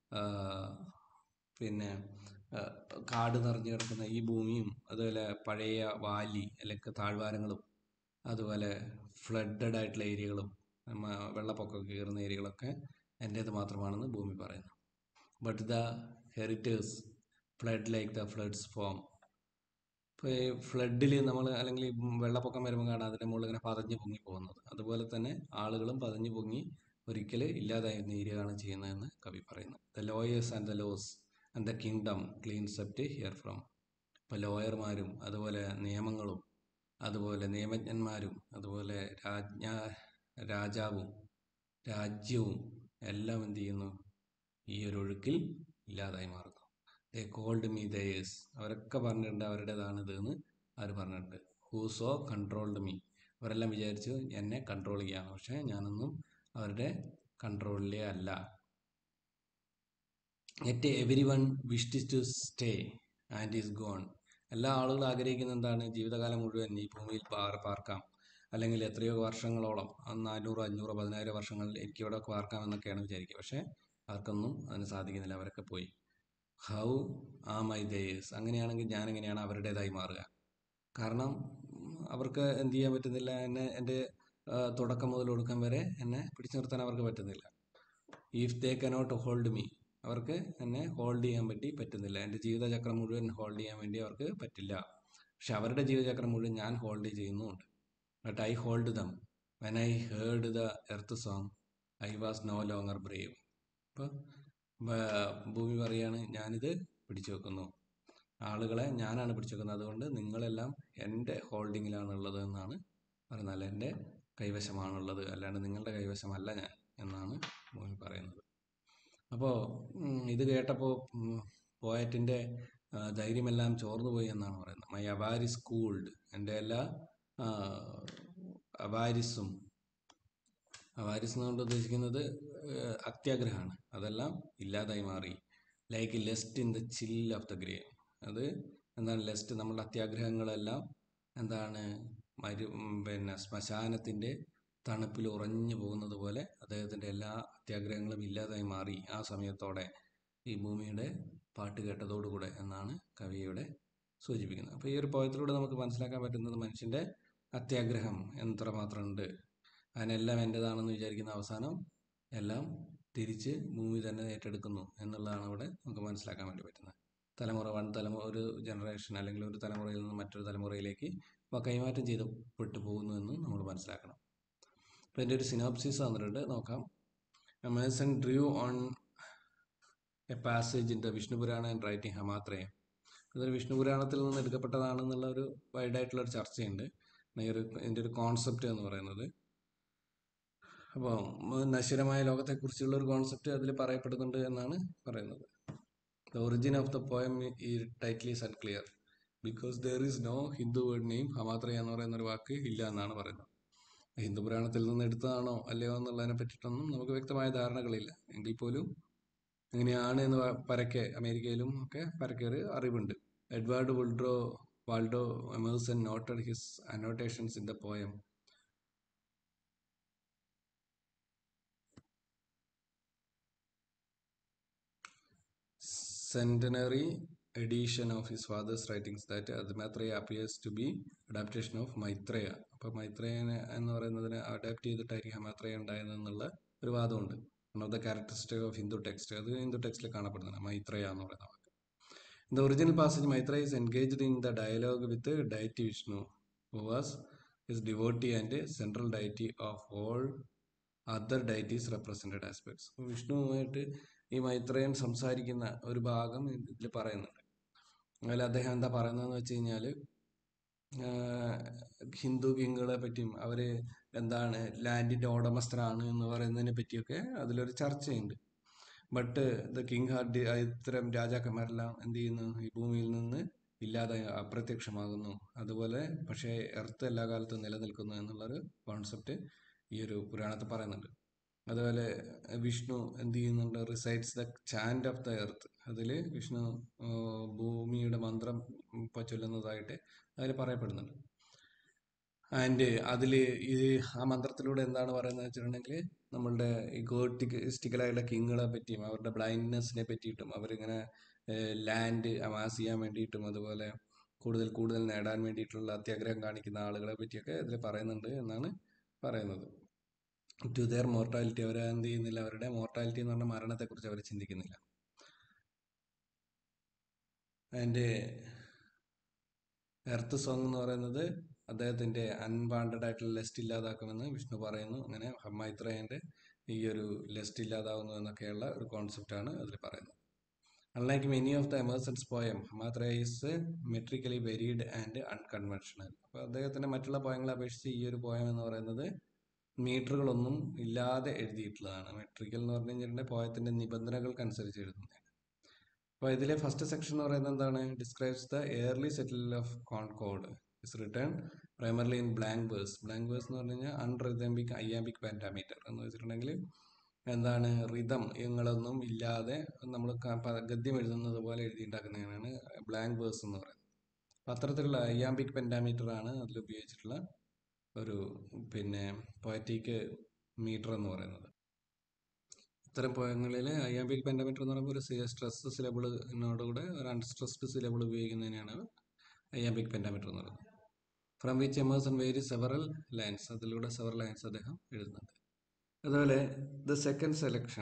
പിന്നെ ആ, കാട് നിറഞ്ഞു കിടക്കുന്ന ഈ ഭൂമിയും അതുപോലെ പഴയ വാലി അല്ലെങ്കിൽ താഴ്വാരങ്ങളും അതുപോലെ ഫ്ലഡഡ് ആയിട്ടുള്ള ഏരിയകളും മ- വെള്ളപ്പൊക്കമൊക്കെ കയറുന്ന ഏരിയകളൊക്കെ എൻ്റേത് മാത്രമാണെന്ന് ഭൂമി പറയുന്നു but the heritors flood like the flood's foam ഇപ്പോൾ ഈ ഫ്ലഡിൽ നമ്മൾ അല്ലെങ്കിൽ ഈ വെള്ളപ്പൊക്കം വരുമ്പോൾ കാണാം അതിൻ്റെ മുകളിൽ ഇങ്ങനെ പതഞ്ഞ് പൊങ്ങി പോകുന്നത് അതുപോലെ തന്നെ ആളുകളും പതഞ്ഞ് പൊങ്ങി ഒരിക്കൽ ഇല്ലാതായി തീരുകയാണ് ചെയ്യുന്നതെന്ന് കവി പറയുന്നു the lawyers and the laws and the kingdom clean swept herefrom ഇപ്പോൾ ലോയർമാരും അതുപോലെ നിയമങ്ങളും അതുപോലെ നിയമജ്ഞന്മാരും അതുപോലെ രാജ്ഞ രാജാവും രാജ്യവും എല്ലാം എന്ത് ചെയ്യുന്നു ഈ ഒരു ഒഴുക്കിൽ ഇല്ലാതായി മാറുന്നു ദേ കോൾഡ് മീ ദയേഴ്സ് അവരൊക്കെ പറഞ്ഞിട്ടുണ്ട് അവരുടേതാണ് ഇത് എന്ന് അവർ പറഞ്ഞിട്ടുണ്ട് ഹൂസോ കൺട്രോൾഡ് മീ അവരെല്ലാം വിചാരിച്ചു എന്നെ കൺട്രോൾ ചെയ്യാം പക്ഷേ ഞാനൊന്നും അവരുടെ കൺട്രോളിലേ അല്ല yet every one wished to stay and is gone എല്ലാ ആളുകളും ആഗ്രഹിക്കുന്ന എന്താണ് ജീവിതകാലം മുഴുവൻ ഈ ഭൂമിയിൽ പാർ പാർക്കാം അല്ലെങ്കിൽ എത്രയോ വർഷങ്ങളോളം നാനൂറോ അഞ്ഞൂറോ പതിനായിരം വർഷങ്ങളിൽ എനിക്ക് ഇവിടെ പാർക്കാം എന്നൊക്കെയാണ് വിചാരിക്കുക പക്ഷേ ആർക്കൊന്നും അതിന് സാധിക്കുന്നില്ല അവരൊക്കെ പോയി ഹൗ ആ മൈ ദേയേഴ്സ് അങ്ങനെയാണെങ്കിൽ ഞാൻ എങ്ങനെയാണ് അവരുടേതായി മാറുക കാരണം ഉം, അവർക്ക് എന്ത് ചെയ്യാൻ പറ്റുന്നില്ല എന്നെ എൻ്റെ ആ, തുടക്കം മുതൽ ഒടുക്കം വരെ എന്നെ പിടിച്ചു നിർത്താൻ അവർക്ക് പറ്റുന്നില്ല if they cannot hold me അവർക്ക് എന്നെ ഹോൾഡ് ചെയ്യാൻ പറ്റി പറ്റുന്നില്ല എൻ്റെ ജീവിതചക്രം മുഴുവൻ ഹോൾഡ് ചെയ്യാൻ വേണ്ടി അവർക്ക് പറ്റില്ല പക്ഷെ അവരുടെ ജീവിതചക്രം മുഴുവൻ ഞാൻ ഹോൾഡ് ചെയ്യുന്നുമുണ്ട് but I hold them when I heard the earth song I was no longer brave അപ്പോൾ ഭൂമി പറയാണ് ഞാനിത് പിടിച്ചു വെക്കുന്നു ആളുകളെ ഞാനാണ് പിടിച്ചു വെക്കുന്നത് അതുകൊണ്ട് നിങ്ങളെല്ലാം എൻ്റെ ഹോൾഡിങ്ങിലാണുള്ളത് എന്നാണ് പറയുന്നത് അല്ല എൻ്റെ കൈവശമാണുള്ളത് അല്ലാണ്ട് നിങ്ങളുടെ കൈവശമല്ല ഞാൻ എന്നാണ് ഭൂമി പറയുന്നത് അപ്പോൾ ഇത് കേട്ടപ്പോൾ പോയറ്റിൻ്റെ ധൈര്യമെല്ലാം ചോർന്നു പോയി എന്നാണ് പറയുന്നത് മൈ അവാരിസ് കൂൾഡ് എൻ്റെ എല്ലാ ആ, അവാരിസും അവാരിസ് എന്നുകൊണ്ട് ഉദ്ദേശിക്കുന്നത് ഏഹ്, അത്യാഗ്രഹമാണ് അതെല്ലാം ഇല്ലാതായി മാറി like lest in the chill of the grave അത് എന്താണ് ലെസ്റ്റ് നമ്മളുടെ അത്യാഗ്രഹങ്ങളെല്ലാം എന്താണ് മരു ഉം, പിന്നെ ശ്മശാനത്തിൻ്റെ തണുപ്പിൽ ഉറഞ്ഞു പോകുന്നത് പോലെ അദ്ദേഹത്തിൻ്റെ എല്ലാ അത്യാഗ്രഹങ്ങളും ഇല്ലാതായി മാറി ആ സമയത്തോടെ ഈ ഭൂമിയുടെ പാട്ട് കേട്ടതോടുകൂടെ എന്നാണ് കവിയുടെ സൂചിപ്പിക്കുന്നത് അപ്പോൾ ഈ ഒരു പോയത്തിലൂടെ നമുക്ക് മനസ്സിലാക്കാൻ പറ്റുന്നത് മനുഷ്യൻ്റെ അത്യാഗ്രഹം എത്രമാത്രം ഉണ്ട് അതിനെല്ലാം എൻ്റെതാണെന്ന് വിചാരിക്കുന്ന അവസാനം എല്ലാം തിരിച്ച് ഭൂമി തന്നെ ഏറ്റെടുക്കുന്നു എന്നുള്ളതാണ് ഇവിടെ നമുക്ക് മനസ്സിലാക്കാൻ വേണ്ടി പറ്റുന്നത് തലമുറ വൺ തലമുറ ഒരു ജനറേഷൻ അല്ലെങ്കിൽ ഒരു തലമുറയിൽ നിന്ന് മറ്റൊരു തലമുറയിലേക്ക് അപ്പോൾ കൈമാറ്റം ചെയ്തപ്പെട്ടു പോകുന്നു എന്ന് നമ്മൾ മനസ്സിലാക്കണം അപ്പോൾ എൻ്റെ ഒരു സിനോപ്സിസ് തന്നിട്ടുണ്ട് നോക്കാം Mason drew on a passage in the Vishnu Purana and writing ഹമാത്രയം ഇതൊരു വിഷ്ണു പുരാണത്തിൽ നിന്ന് എടുക്കപ്പെട്ടതാണെന്നുള്ള ഒരു വൈഡായിട്ടുള്ള ഒരു ചർച്ചയുണ്ട് ഈ ഒരു ഇതിൻ്റെ ഒരു കോൺസെപ്റ്റ് എന്ന് പറയുന്നത് അപ്പോൾ നശ്വരമായ ലോകത്തെക്കുറിച്ചുള്ള ഒരു കോൺസെപ്റ്റ് അതിൽ പറയപ്പെടുന്നുണ്ട് എന്നാണ് പറയുന്നത് the origin of the poem ഈ title is unclear because there is no Hindu word name Hamatreya എന്ന് പറയുന്ന ഒരു വാക്ക് ഇല്ല എന്നാണ് പറയുന്നത് ഹിന്ദു പുരാണത്തിൽ നിന്ന് എടുത്തതാണോ അല്ലയോ എന്നുള്ളതിനെ പറ്റിയിട്ടൊന്നും നമുക്ക് വ്യക്തമായ ധാരണകളില്ല എങ്കിൽ പോലും എങ്ങനെയാണ് എന്ന് പ- പരക്കെ അമേരിക്കയിലും ഒക്കെ പരക്കെ ഒരു അറിവുണ്ട് എഡ്വാർഡ് വുൾഡ്രോ Waldo Emerson noted his annotations in the poem centenary edition of his father's writings that Adhimatraya appears to be adaptation of Maitreya. അപ്പോൾ മൈത്രേയനെ എന്ന് പറയുന്നതിനെ അഡാപ്റ്റ് ചെയ്തിട്ടായിരിക്കും ഹമാത്രയ ഉണ്ടായതെന്നുള്ള ഒരു വാദമുണ്ട് one of the characteristic of Hindu text അത് ഹിന്ദു ടെക്സ്റ്റിൽ കാണപ്പെടുന്നതാണ് മൈത്രേയ എന്ന് പറയുന്ന വാക്ക് the original passage Maitreya is engaged in the dialogue with deity Vishnu who was his devotee and central deity of all other deities represented aspects വിഷ്ണുവുമായിട്ട് ഈ മൈത്രേയൻ സംസാരിക്കുന്ന ഒരു ഭാഗം ഇതിൽ പറയുന്നുണ്ട് അതിൽ അദ്ദേഹം എന്താ പറയുന്നതെന്ന് വെച്ച് കഴിഞ്ഞാൽ ഹിന്ദു കിങ്ങുകളെ പറ്റിയും അവർ എന്താണ് ലാൻഡിൻ്റെ ഉടമസ്ഥരാണ് എന്ന് പറയുന്നതിനെ പറ്റിയൊക്കെ അതിലൊരു ചർച്ചയുണ്ട് ബട്ട് ദ കിങ് ഹാർഡ് ഇത്തരം രാജാക്കന്മാരെല്ലാം എന്ത് ചെയ്യുന്നു ഈ ഭൂമിയിൽ നിന്ന് ഇല്ലാതെ അപ്രത്യക്ഷമാകുന്നു അതുപോലെ പക്ഷേ എർത്ത് എല്ലാ കാലത്തും നിലനിൽക്കുന്നു എന്നുള്ളൊരു കോൺസെപ്റ്റ് ഈ ഒരു പുരാണത്തിൽ പറയുന്നുണ്ട് അതുപോലെ വിഷ്ണു എന്ത് ചെയ്യുന്നുണ്ട് resides the chant of the earth അതിൽ വിഷ്ണു ആ, ഭൂമിയുടെ മന്ത്രം ഇപ്പോൾ ചൊല്ലുന്നതായിട്ട് അതിൽ പറയപ്പെടുന്നുണ്ട് ആൻഡ് അതിൽ ഈ ആ മന്ത്രത്തിലൂടെ എന്താണ് പറയുന്നത് വെച്ചിട്ടുണ്ടെങ്കിൽ നമ്മളുടെ ഈ ഗോട്ടിസ്റ്റിക്കലായിട്ടുള്ള കിങ്ങുകളെ പറ്റിയും അവരുടെ ബ്ലൈൻഡ്നെസ്സിനെ പറ്റിയിട്ടും അവരിങ്ങനെ ലാൻഡ് അമാസ് ചെയ്യാൻ വേണ്ടിയിട്ടും അതുപോലെ കൂടുതൽ കൂടുതൽ നേടാൻ വേണ്ടിയിട്ടുള്ള അത്യാഗ്രഹം കാണിക്കുന്ന ആളുകളെ പറ്റിയൊക്കെ ഇതിൽ പറയുന്നുണ്ട് എന്നാണ് പറയുന്നത് ടു ദെയർ മോർട്ടാലിറ്റി അവർ എന്ത് ചെയ്യുന്നില്ല അവരുടെ മോർട്ടാലിറ്റി എന്ന് പറഞ്ഞ മരണത്തെക്കുറിച്ച് അവർ ചിന്തിക്കുന്നില്ല അതിൻ്റെ എർത്ത് സോങ് എന്ന് പറയുന്നത് അദ്ദേഹത്തിൻ്റെ അൺവാണ്ടഡ് ആയിട്ടുള്ള ലെസ്റ്റ് ഇല്ലാതാക്കുമെന്ന് വിഷ്ണു പറയുന്നു അങ്ങനെ മൈത്രേയൻ്റെ ഈ ഒരു ലെസ്റ്റ് ഇല്ലാതാവുന്നു എന്നൊക്കെയുള്ള ഒരു കോൺസെപ്റ്റാണ് അതിൽ പറയുന്നത് unlike many of the Emerson's poem Hamatreya is metrically varied and unconventional അപ്പോൾ അദ്ദേഹത്തിൻ്റെ മറ്റുള്ള പോയങ്ങളെ അപേക്ഷിച്ച് ഈ ഒരു പോയം എന്ന് പറയുന്നത് മീറ്ററുകളൊന്നും ഇല്ലാതെ എഴുതിയിട്ടുള്ളതാണ് മെട്രിക്കൽ എന്ന് പറഞ്ഞു കഴിഞ്ഞിട്ടുണ്ടെങ്കിൽ പോയത്തിൻ്റെ നിബന്ധനകൾക്കനുസരിച്ച് എഴുതുന്നത് അപ്പോൾ ഇതിലെ ഫസ്റ്റ് സെക്ഷൻ എന്ന് പറയുന്നത് എന്താണ് describes the early settle of Concord is written primarily in blank verse blank verse എന്ന് പറഞ്ഞു കഴിഞ്ഞാൽ അൺറിതംബിക് അയ്യാമ്പിക് പെൻറ്റാമീറ്റർ എന്ന് വെച്ചിട്ടുണ്ടെങ്കിൽ എന്താണ് റിതം ഇങ്ങളൊന്നും ഇല്ലാതെ നമ്മൾ ഗദ്യം എഴുതുന്നത് പോലെ എഴുതിയിട്ടുണ്ടാക്കുന്നതിനാണ് ബ്ലാങ്ക് വേഴ്സ് എന്ന് പറയുന്നത് അപ്പം അത്തരത്തിലുള്ള അയ്യാമ്പിക് പെൻറ്റാമീറ്റർ ആണ് അതിൽ ഉപയോഗിച്ചിട്ടുള്ള ഒരു പിന്നെ പോയറ്റിക് മീറ്റർ എന്ന് പറയുന്നത് ഇത്തരം പോയങ്ങളിൽ അയ്യാമ്പിക് പെൻറ്റാമീറ്റർ എന്ന് പറയുമ്പോൾ ഒരു സ്ട്രെസ് സിലബിളിനോടുകൂടെ ഒരു അൺസ്ട്രെസ്ഡ് സിലബിൾ ഉപയോഗിക്കുന്നതിനാണ് അയ്യാമ്പിക് പെൻറ്റാമീറ്റർ എന്ന് പറയുന്നത് from which Emerson vary several lines അതിലൂടെ സെവറൽ ലൈൻസ് അദ്ദേഹം എഴുതുന്നുണ്ട് അതുപോലെ ദ സെക്കൻഡ് സെലക്ഷൻ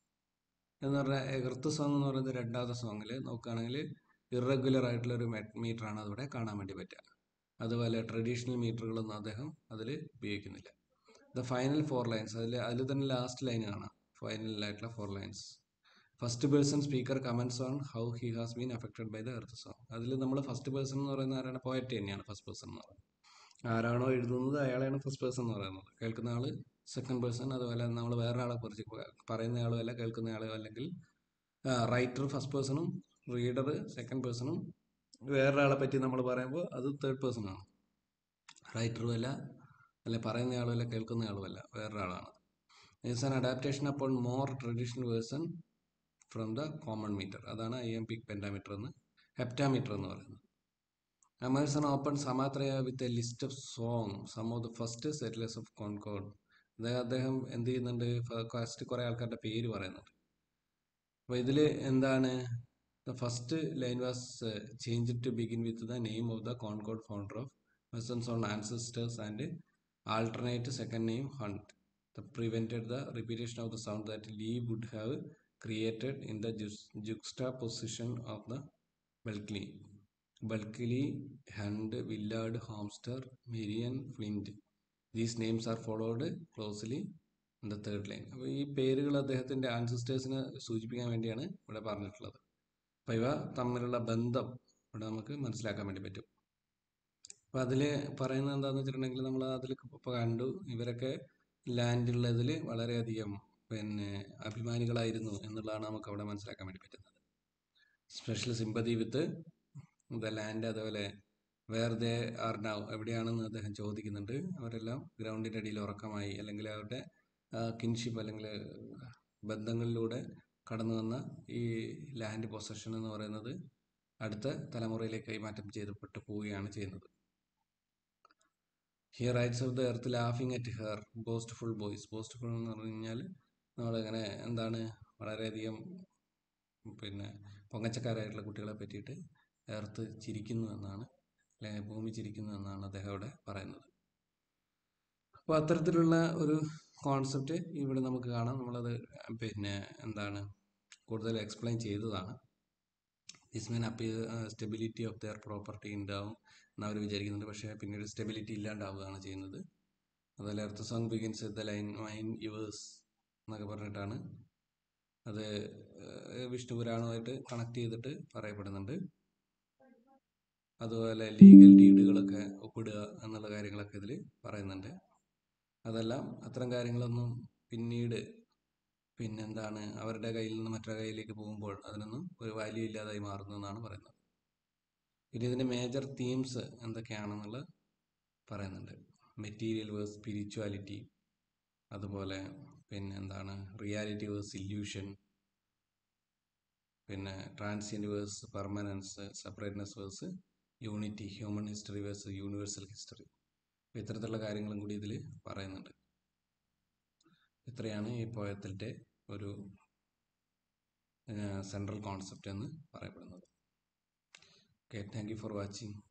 എന്ന് പറഞ്ഞാൽ എർത്ത് സോങ് എന്ന് പറയുന്നത് രണ്ടാമത്തെ സോങ്ങിൽ നോക്കുകയാണെങ്കിൽ ഇറഗുലർ ആയിട്ടുള്ള ഒരു മീറ്ററാണ് അതിവിടെ കാണാൻ വേണ്ടി പറ്റുക അതുപോലെ ട്രഡീഷണൽ മീറ്ററുകളൊന്നും അദ്ദേഹം അതിൽ ഉപയോഗിക്കുന്നില്ല ദ ഫൈനൽ ഫോർ ലൈൻസ് അതിൽ അതിൽ തന്നെ ലാസ്റ്റ് ലൈൻ കാണാം ഫൈനലായിട്ടുള്ള four lines first person speaker comments on how he has been affected by the earth song അതിൽ നമ്മൾ ഫസ്റ്റ് പേഴ്സൺ എന്ന് പറയുന്ന ആരാണ് പോയറ്റ് തന്നെയാണ് ഫസ്റ്റ് പേഴ്സൺ എന്ന് പറയുന്നത് ആരാണോ എഴുതുന്നത് അയാളെയാണ് ഫസ്റ്റ് പേഴ്സൺ എന്ന് പറയുന്നത് കേൾക്കുന്ന ആൾ സെക്കൻഡ് പേഴ്സൺ അതുപോലെ നമ്മൾ വേറെ ആളെ കുറിച്ച് പറയുന്ന ആളും അല്ല കേൾക്കുന്ന ആളും അല്ലെങ്കിൽ റൈറ്റർ ഫസ്റ്റ് പേഴ്സണും റീഡർ സെക്കൻഡ് പേഴ്സണും വേറൊരാളെ പറ്റി നമ്മൾ പറയുമ്പോൾ അത് തേർഡ് പേഴ്സൺ ആണ് റൈറ്ററും അല്ല അല്ലെ പറയുന്ന ആളും അല്ല കേൾക്കുന്ന ആളും അല്ല വേറൊരാളാണ് ഇറ്റ്സ് ആൻ അഡാപ്റ്റേഷൻ അപ്പോൾ more traditional version from the common meter അതാണ് ഐ എം പി പെൻറ്റാമീറ്റർ എന്ന് ഹെപ്റ്റാമീറ്റർ എന്ന് പറയുന്നത് അമേഴ്സൺ ഓപ്പൺ സമാത്രയ with a list of song some of the first settlers of Concord അതായത് അദ്ദേഹം എന്ത് ചെയ്യുന്നുണ്ട് ഫസ്റ്റ് കുറേ ആൾക്കാരുടെ പേര് പറയുന്നുണ്ട് അപ്പോൾ ഇതിൽ എന്താണ് the first line was change to begin with the name of the Concord founder of Mason's on ancestors and alternate second name hunt the prevented the repetition of the sound that lee would have created in the juxtaposition of the Bulkley. Bulkley, Hunt, Willard, Homster, Marion, Flint. These names are followed closely in the third line. അപ്പോൾ ഈ പേരുകൾ അദ്ദേഹത്തിൻ്റെ ആൻസിസ്റ്റേഴ്സിനെ സൂചിപ്പിക്കാൻ വേണ്ടിയാണ് ഇവിടെ പറഞ്ഞിട്ടുള്ളത് അപ്പോൾ ഇവ തമ്മിലുള്ള ബന്ധം ഇവിടെ നമുക്ക് മനസ്സിലാക്കാൻ വേണ്ടി പറ്റും അപ്പോൾ അതിൽ പറയുന്നത് എന്താണെന്ന് വെച്ചിട്ടുണ്ടെങ്കിൽ നമ്മൾ അതിൽ ഇപ്പോൾ കണ്ടു ഇവരൊക്കെ ലാൻഡുള്ളതിൽ വളരെയധികം പിന്നെ അഭിമാനികളായിരുന്നു എന്നുള്ളതാണ് നമുക്ക് അവിടെ മനസ്സിലാക്കാൻ വേണ്ടി പറ്റുന്നത് special sympathy with the land അതുപോലെ വേർ ദേ ആർ നൗ എവിടെയാണെന്ന് അദ്ദേഹം ചോദിക്കുന്നുണ്ട് അവരെല്ലാം ഗ്രൗണ്ടിൻ്റെ അടിയിൽ ഉറക്കമായി അല്ലെങ്കിൽ അവരുടെ കിൻഷിപ്പ് അല്ലെങ്കിൽ ബന്ധങ്ങളിലൂടെ കടന്നു വന്ന ഈ ലാൻഡ് പൊസഷൻ എന്ന് പറയുന്നത് അടുത്ത തലമുറയിലേക്ക് കൈമാറ്റം ചെയ്തപ്പെട്ടു പോവുകയാണ് ചെയ്യുന്നത് here rights of the earth ലാഫിങ് at her boastful boys boastful എന്ന് പറഞ്ഞു കഴിഞ്ഞാൽ നമ്മളിങ്ങനെ എന്താണ് വളരെയധികം പിന്നെ പൊങ്ങച്ചക്കാരായിട്ടുള്ള കുട്ടികളെ പറ്റിയിട്ട് എർത്ത് ചിരിക്കുന്നു എന്നാണ് അല്ലെങ്കിൽ ഭൂമി ചിരിക്കുന്നു എന്നാണ് അദ്ദേഹം ഇവിടെ പറയുന്നത് അപ്പോൾ അത്തരത്തിലുള്ള ഒരു കോൺസെപ്റ്റ് ഇവിടെ നമുക്ക് കാണാം നമ്മളത് പിന്നെ എന്താണ് കൂടുതൽ എക്സ്പ്ലെയിൻ ചെയ്തതാണ് this mean appear stability of their property ഉണ്ടാവും എന്ന് അവർ വിചാരിക്കുന്നുണ്ട് പക്ഷേ പിന്നീട് സ്റ്റെബിലിറ്റി ഇല്ലാണ്ടാവുകയാണ് ചെയ്യുന്നത് അതുപോലെ earth song begins the line mine yours എന്നൊക്കെ പറഞ്ഞിട്ടാണ് അത് വിഷ്ണു പുരാണമായിട്ട് കണക്ട് ചെയ്തിട്ട് പറയപ്പെടുന്നുണ്ട് അതുപോലെ ലീഗൽ ഡീഡുകളൊക്കെ ഒപ്പിടുക എന്നുള്ള കാര്യങ്ങളൊക്കെ ഇതിൽ പറയുന്നുണ്ട് അതെല്ലാം അത്തരം കാര്യങ്ങളൊന്നും പിന്നീട് പിന്നെന്താണ് അവരുടെ കയ്യിൽ നിന്ന് മറ്റൊരു കയ്യിലേക്ക് പോകുമ്പോൾ അതിനൊന്നും ഒരു വാല്യൂ ഇല്ലാതായി മാറുന്നു എന്നാണ് പറയുന്നത് പിന്നെ ഇതിൻ്റെ മേജർ തീംസ് എന്തൊക്കെയാണെന്നുള്ളത് പറയുന്നുണ്ട് മെറ്റീരിയൽ വേഴ്സ് സ്പിരിച്വാലിറ്റി അതുപോലെ പിന്നെ എന്താണ് റിയാലിറ്റി വേഴ്സ് ഇല്യൂഷൻ പിന്നെ transient versus permanence separateness versus unity human history versus universal history ഇത്തരത്തിലുള്ള കാര്യങ്ങളും കൂടി ഇതിൽ പറയുന്നുണ്ട് ഇത്രയാണ് ഈ പോയത്തിൻ്റെ ഒരു സെൻട്രൽ കോൺസെപ്റ്റ് എന്ന് പറയപ്പെടുന്നത് okay thank you for watching